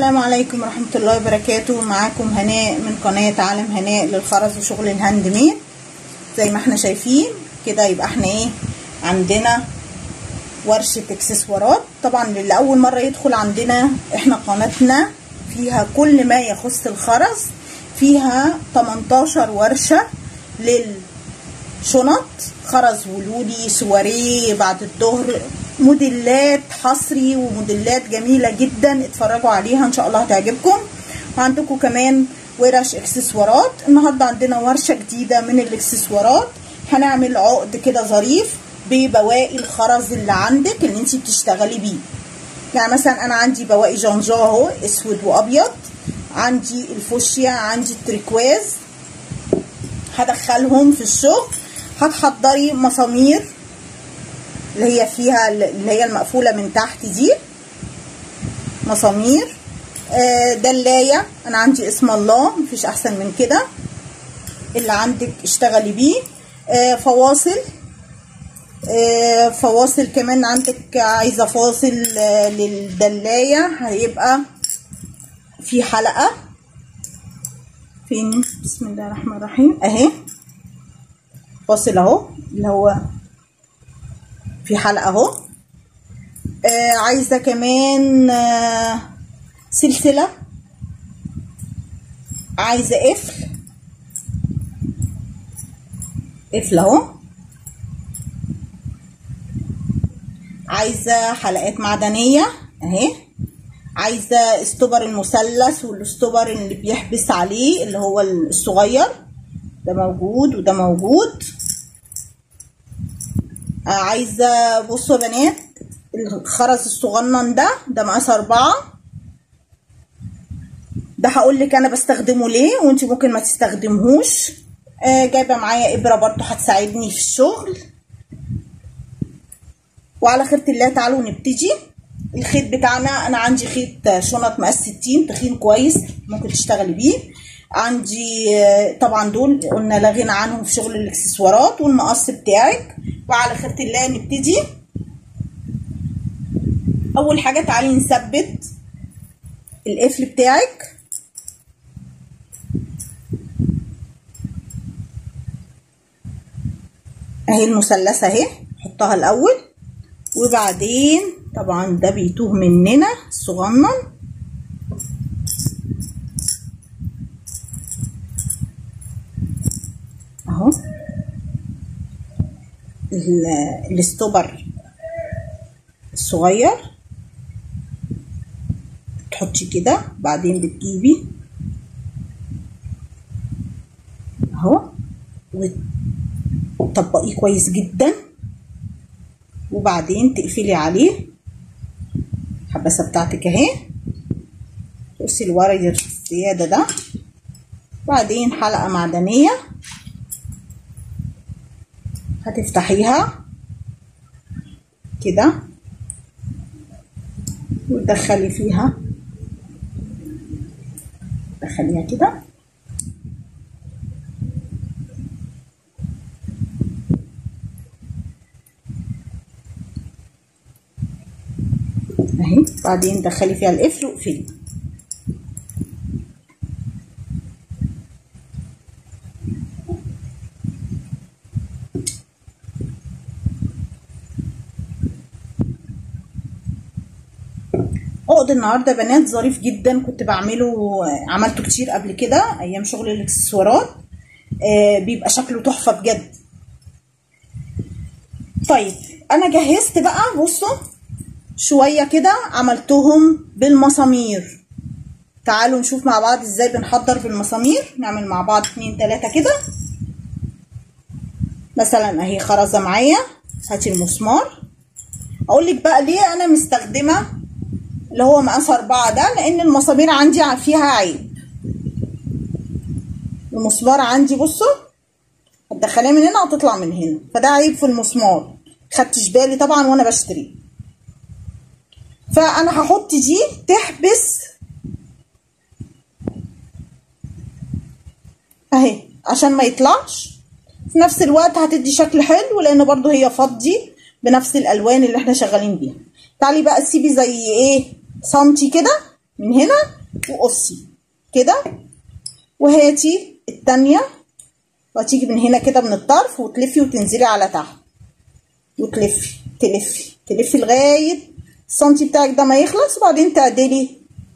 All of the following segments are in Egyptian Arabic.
السلام عليكم ورحمة الله وبركاته معاكم هناء من قناة عالم هناء للخرز وشغل الهاند ميد زي ما احنا شايفين كده يبقى احنا ايه عندنا ورشة اكسسوارات طبعا اللي اول مرة يدخل عندنا احنا قناتنا فيها كل ما يخص الخرز فيها 18 ورشة للشنط خرز ولولي سواريه بعد الظهر موديلات حصري وموديلات جميله جدا اتفرجوا عليها ان شاء الله هتعجبكم وعندكم كمان ورش اكسسوارات النهارده عندنا ورشه جديده من الاكسسوارات هنعمل عقد كده ظريف ببواقي الخرز اللي عندك اللي انت بتشتغلي بيه يعني مثلا انا عندي بواقي جانجا اهو اسود وابيض عندي الفوشيا عندي التريكواز هدخلهم في الشغل هتحضري مسامير اللي هي فيها اللي هي المقفولة من تحت دي مسامير آه دلاية انا عندي اسم الله مفيش احسن من كده اللي عندك اشتغلي بيه آه فواصل آه فواصل كمان عندك عايزة فاصل آه للدلاية هيبقى في حلقة فين بسم الله الرحمن الرحيم اهي فاصل اهو اللي هو في حلقه اهو آه عايزه كمان آه سلسله عايزه قفل قفل اهو عايزه حلقات معدنيه اهي عايزه استوبر المثلث والاستوبر اللي بيحبس عليه اللي هو الصغير ده موجود وده موجود عايزه بصوا يا بنات الخرز الصغنن ده ده مقاس أربعة ده هقول لك انا بستخدمه ليه وانت ممكن ما تستخدمهوش آه جايبه معايا ابره برضو هتساعدني في الشغل وعلى خيرة الله تعالوا نبتدي الخيط بتاعنا انا عندي خيط شنط مقاس 60 تخين كويس ممكن تشتغلي بيه عندي طبعا دول قلنا لا غنى عنهم في شغل الاكسسوارات والمقص بتاعك وعلى خيرة الله نبتدي اول حاجة تعالي نثبت القفل بتاعك اهي المثلثة اهي حطها الاول وبعدين طبعا ده بيتوه مننا الصغنن اهو الاستوبر الصغير تحطي كده بعدين بتجيبي اهو وتطبقيه كويس جدا وبعدين تقفلي عليه الحباسه بتاعتك اهي تقصي الورق الزياده ده بعدين حلقه معدنيه هتفتحيها كده وتدخلي فيها دخليها كده اهي بعدين دخلي فيها القفل واقفلي عقد النهارده بنات ظريف جدا كنت بعمله عملته كتير قبل كده ايام شغل الاكسسوارات آه بيبقى شكله تحفه بجد طيب انا جهزت بقى بصوا شويه كده عملتهم بالمسامير تعالوا نشوف مع بعض ازاي بنحضر بالمسامير نعمل مع بعض اتنين تلاته كده مثلا اهي خرزه معايا هاتي المسمار اقول لك بقى ليه انا مستخدمه اللي هو مقاس أربعة ده لأن المسامير عندي فيها عيب المسمار عندي بصوا هتدخليها من هنا وتطلع من هنا فده عيب في المسمار خدتش بالي طبعا وانا بشتري فانا هحط دي تحبس اهي عشان ما يطلعش في نفس الوقت هتدي شكل حلو لان برضو هي فضي بنفس الالوان اللي احنا شغالين بيها تعالي بقى سيبي زي ايه سنتي كده من هنا وقصي كده وهاتي التانية وهتيجي من هنا كده من الطرف وتلفي وتنزلي على تحت وتلفي تلفي تلفي لغاية السنتي بتاعك ده ما يخلص وبعدين تعدلي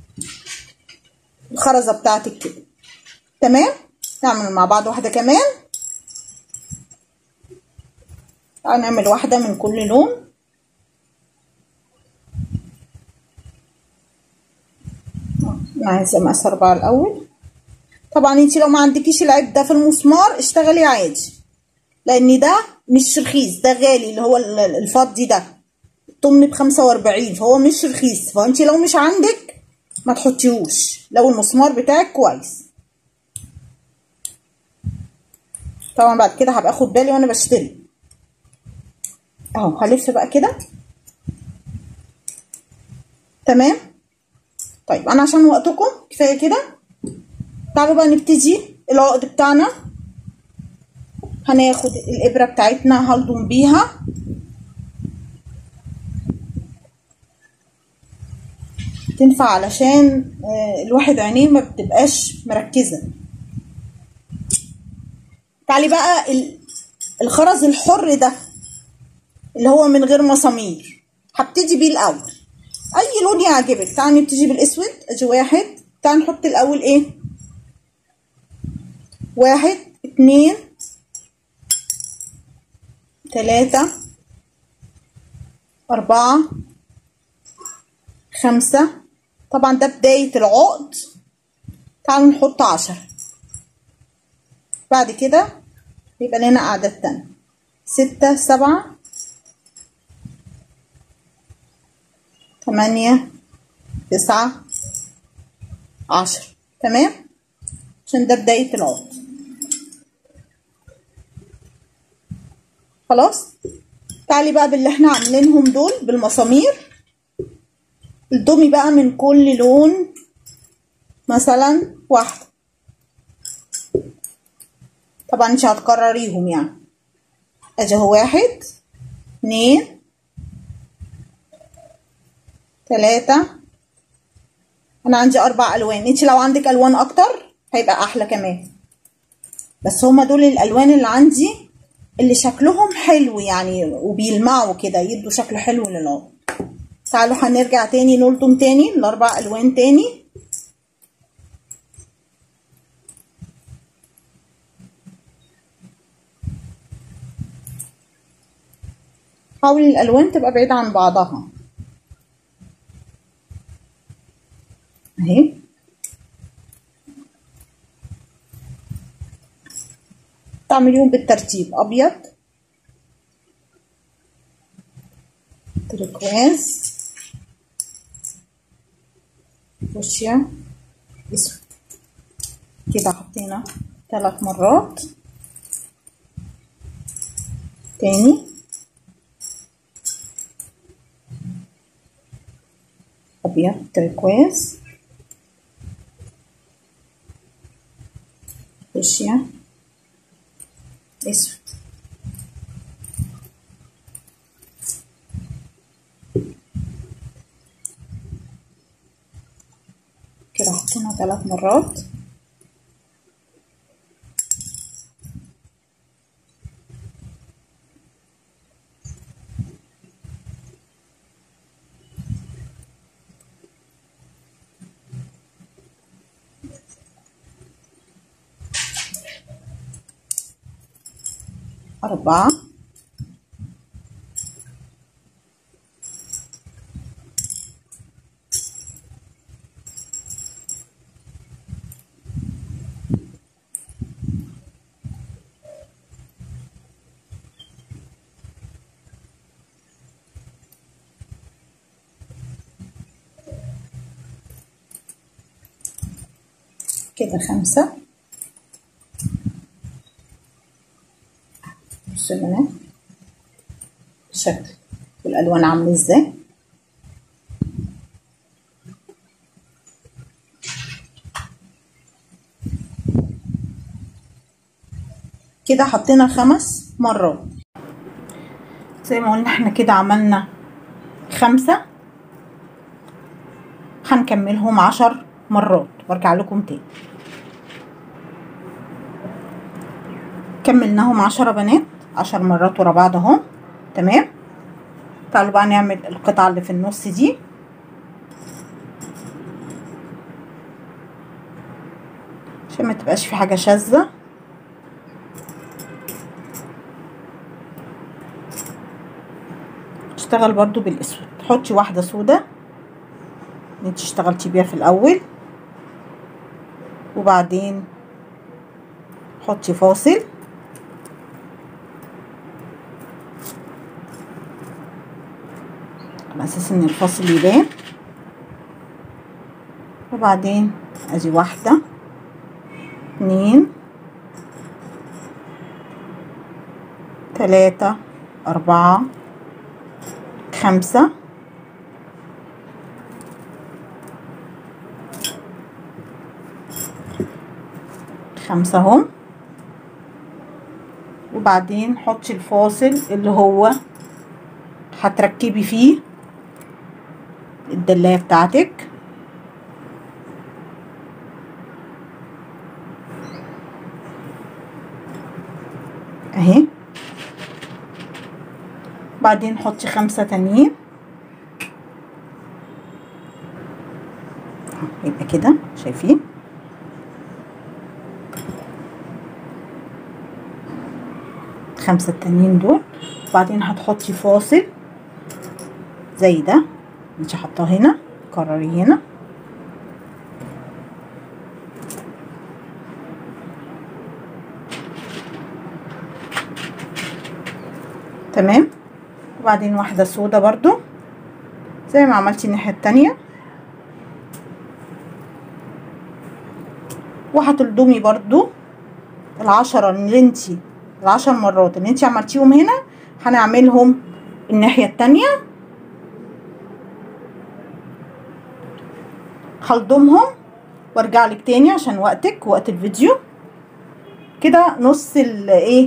الخرزة بتاعتك كده تمام نعمل مع بعض واحدة كمان تعالوا نعمل واحدة من كل لون انا عايزة مقاس أربعة الأول طبعا انتي لو ما عندكيش العيب ده في المسمار اشتغلي عادي لان ده مش رخيص ده غالي اللي هو الفضي ده الطن بخمسة واربعين فهو مش رخيص فانتي لو مش عندك ما تحطيهوش لو المسمار بتاعك كويس طبعا بعد كده هبقى اخد بالي وانا بشتري اهو هلف بقى كده تمام طيب انا عشان وقتكم كفايه كده تعالوا بقى نبتدي العقد بتاعنا هناخد الابره بتاعتنا هلضم بيها تنفع علشان الواحد عينيه ما بتبقاش مركزه تعالي بقى الخرز الحر ده اللي هو من غير مسامير هبتدي بيه الاول اي لون يعجبك تعالي نبتدي بالاسود ادي واحد تعالي نحط الاول ايه واحد اتنين تلاتة أربعة خمسة طبعا ده بداية العقد تعالوا نحط عشرة بعد كده يبقى لنا أعداد تانية ستة سبعة تمانية تسعة عشرة تمام عشان ده بداية العقد خلاص تعالي بقى باللي احنا عاملينهم دول بالمسامير الضمي بقى من كل لون مثلا واحدة طبعا مش هتكرريهم يعني ادي اهو واحد اتنين تلاتة انا عندي اربع الوان انت لو عندك الوان اكتر هيبقى احلى كمان بس هما دول الالوان اللي عندي اللي شكلهم حلو يعني وبيلمعوا كده يدوا شكل حلو للعود تعالوا هنرجع تاني نلطم تاني الاربع الوان تاني حاولي الالوان تبقى بعيدة عن بعضها اهي تعمليهم بالترتيب ابيض تركواز فوشيا اسود كده حطينا ثلاث مرات تاني ابيض تركواز فوشيا اسود كده حطينا ثلاث مرات أربعة كده خمسة بصوا يا بنات شكل والألوان عاملة ازاي كده حطينا خمس مرات زي ما قلنا احنا كده عملنا خمسة هنكملهم عشر مرات وارجع لكم تاني كملناهم عشرة بنات عشر مرات ورا بعض اهو تمام تعالوا بقى نعمل القطعة اللي في النص دي عشان ما تبقاش في حاجة شاذة اشتغل برضو بالاسود حطي واحدة سودة اللي انت اشتغلتي بيها في الاول وبعدين حطي فاصل على اساس ان الفاصل يبان وبعدين ادي واحدة اتنين تلاتة اربعة خمسة خمسة اهم وبعدين حطي الفاصل اللي هو هتركبي فيه الدلاية بتاعتك اهي بعدين حطي خمسة تانيين يبقى كده شايفين خمسة التانيين دول بعدين هتحطي فاصل زي ده انت حطاه هنا كرري هنا تمام وبعدين واحدة سودة برضو زي ما عملتي الناحية التانية وهتلضمي برضو العشرة اللي انتي العشر مرات اللي انتي عملتيهم هنا هنعملهم الناحية التانية هلضمهم وارجع لك تاني عشان وقتك وقت الفيديو كده نص الايه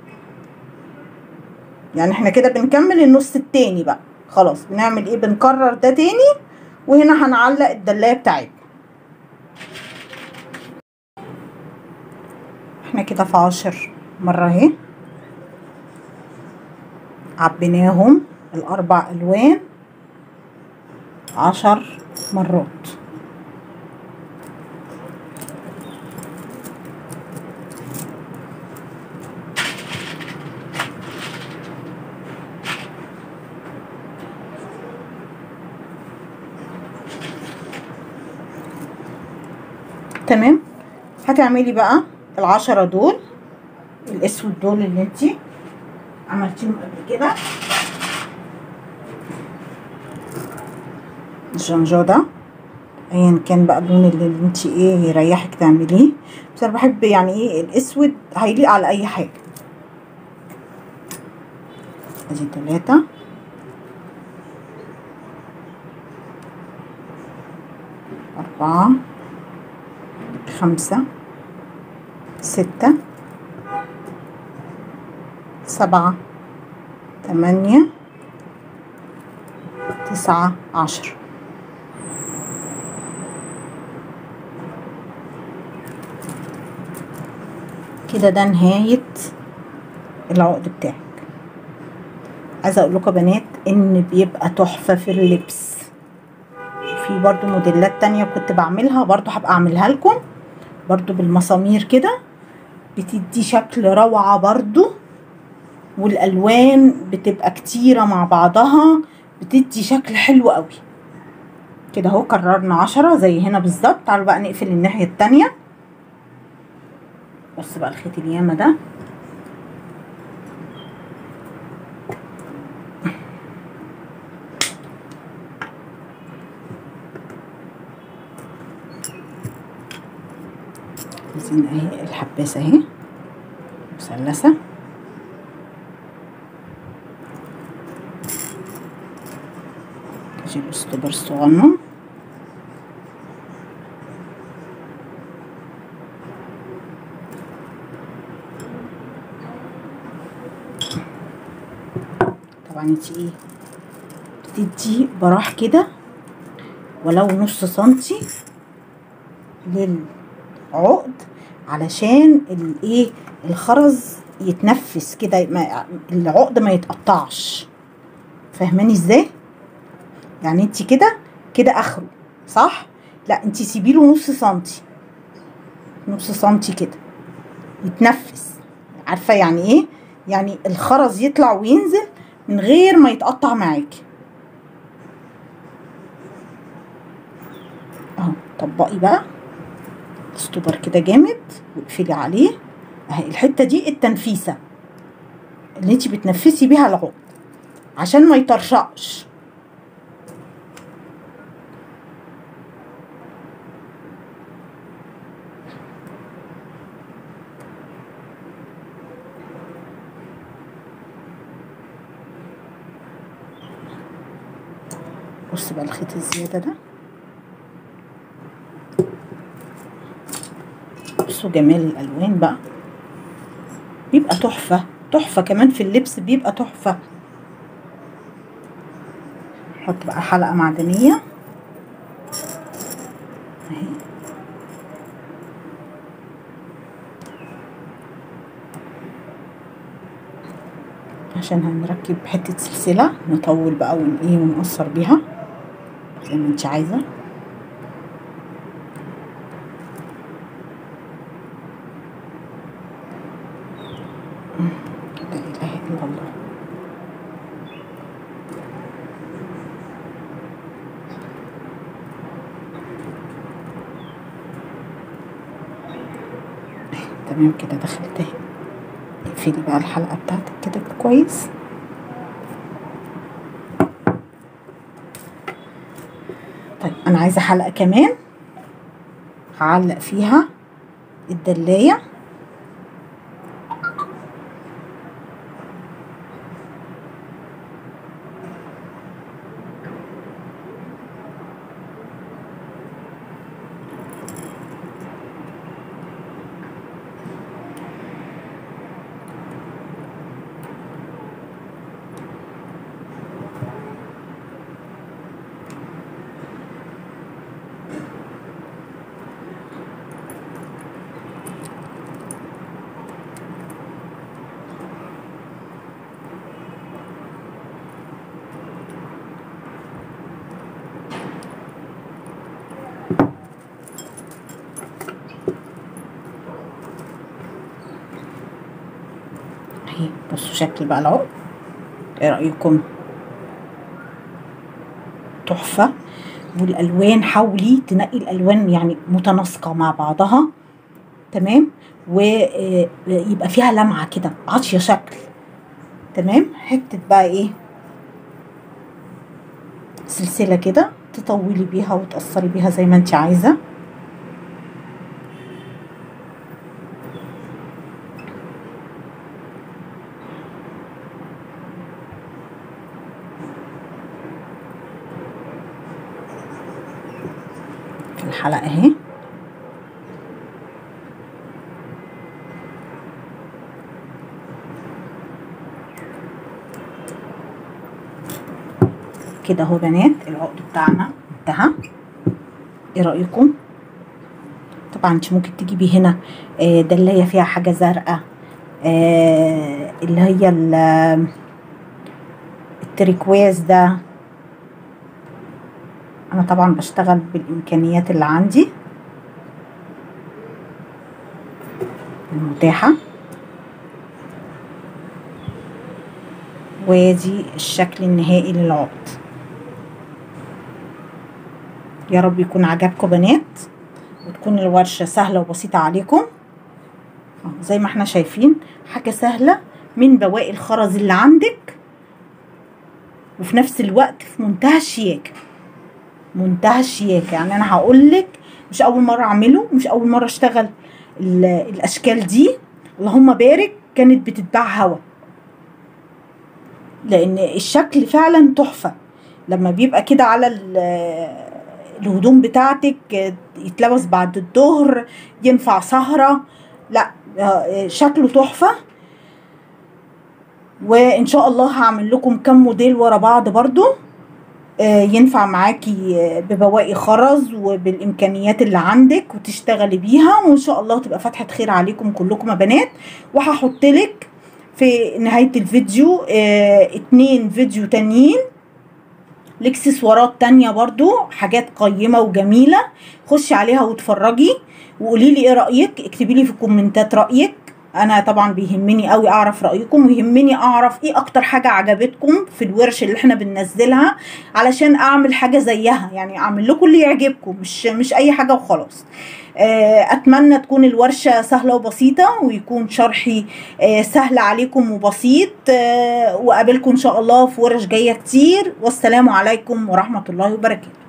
يعني احنا كده بنكمل النص التاني بقى خلاص بنعمل ايه بنكرر ده تاني وهنا هنعلق الدلايه بتاعتنا احنا كده في عشر مرة اهي عبيناهم الاربع الوان عشر مرات تمام هتعملي بقى العشرة دول الاسود دول اللي انتي عملتيهم قبل كده الجنجودة ايا كان بقى اللون اللي انتي ايه يريحك تعمليه بس انا بحب يعني ايه الاسود هيليق على اي حاجة ادي تلاتة اربعة خمسة ستة سبعة تمانية تسعة عشر كده ده نهاية العقد بتاعك عايزة اقول لكم يا بنات ان بيبقى تحفة في اللبس في برضو موديلات تانية كنت بعملها برضو هبقى اعملها لكم برضو بالمسامير كده بتدي شكل روعة برضو والالوان بتبقى كتيرة مع بعضها بتدي شكل حلو قوي كده اهو كررنا عشرة زي هنا بالظبط تعالوا بقى نقفل الناحية التانية بص بقى الخيط الياما ده عايزين اهي الحباسة اهي مثلثة اجيب الستوبر الصغنن طبعا انتي ايه بتدي براح كده ولو نص سنتي للعقد علشان الايه الخرز يتنفس كده ما- العقد ما يتقطعش فاهماني ازاي يعني انت كده كده اخره صح لا انت سيبي له نص سنتي نص سنتي كده يتنفس عارفه يعني ايه يعني الخرز يطلع وينزل من غير ما يتقطع معاكي اهو طبقي بقى استوبر كده جامد واقفلي عليه اهي الحته دي التنفيسه اللي انت بتنفسي بيها العقد عشان ما يطرشقش بص بقى الخيط الزياده ده بصوا جمال الالوان بقى بيبقى تحفه تحفه كمان في اللبس بيبقى تحفه نحط بقى حلقه معدنيه اهي عشان هنركب حته سلسله نطول بقى ون ايه ونقصر بيها زي ما انت عايزه لا اله الا الله تمام كده دخلت اهي اقفلي بقى الحلقه بتاعتك كده كويس طيب انا عايزه حلقه كمان هعلق فيها الدلايه اهي بصوا شكل بقى العقد ايه رايكم تحفه والالوان حاولي تنقي الالوان يعني متناسقه مع بعضها تمام ويبقى فيها لمعه كده عاطيه شكل تمام حته بقى ايه سلسله كده تطولي بيها وتقصري بيها زي ما انت عايزه في الحلقه اهي كده اهو بنات العقد بتاعنا انتهى ايه رايكم طبعا انت ممكن تجيبي هنا آه، دلايه فيها حاجه زرقاء آه، اللي هي ال- التريكواز ده انا طبعا بشتغل بالامكانيات اللي عندي المتاحه وادي الشكل النهائي للعقد يا رب يكون عجبكم بنات وتكون الورشة سهلة وبسيطة عليكم أهو زي ما احنا شايفين حاجة سهلة من بواقي الخرز اللي عندك وفي نفس الوقت في منتهى الشياكة منتهى الشياكة يعني انا هقولك مش اول مرة اعمله مش اول مرة اشتغل ال- الاشكال دي اللهم بارك كانت بتتباع هوا لان الشكل فعلا تحفه لما بيبقى كده على ال- الهدوم بتاعتك يتلبس بعد الظهر ينفع سهره لا آه، شكله تحفه وان شاء الله هعمل لكم كم موديل ورا بعض برضو آه، ينفع معاكي آه، ببواقي خرز وبالامكانيات اللي عندك وتشتغلي بيها وان شاء الله تبقى فتحه خير عليكم كلكم يا بنات وهحط لك في نهايه الفيديو اه اتنين فيديو تانيين الاكسسوارات تانية برضو حاجات قيمة وجميلة خشي عليها واتفرجي وقولي لي ايه رأيك اكتبي لي في الكومنتات رأيك انا طبعا بيهمني قوي اعرف رأيكم ويهمني اعرف ايه اكتر حاجة عجبتكم في الورش اللي احنا بننزلها علشان اعمل حاجة زيها يعني اعمل لكم اللي يعجبكم مش مش اي حاجة وخلاص آه، اتمنى تكون الورشه سهله وبسيطه ويكون شرحي آه، سهل عليكم وبسيط آه، واقابلكم ان شاء الله في ورش جايه كتير والسلام عليكم ورحمه الله وبركاته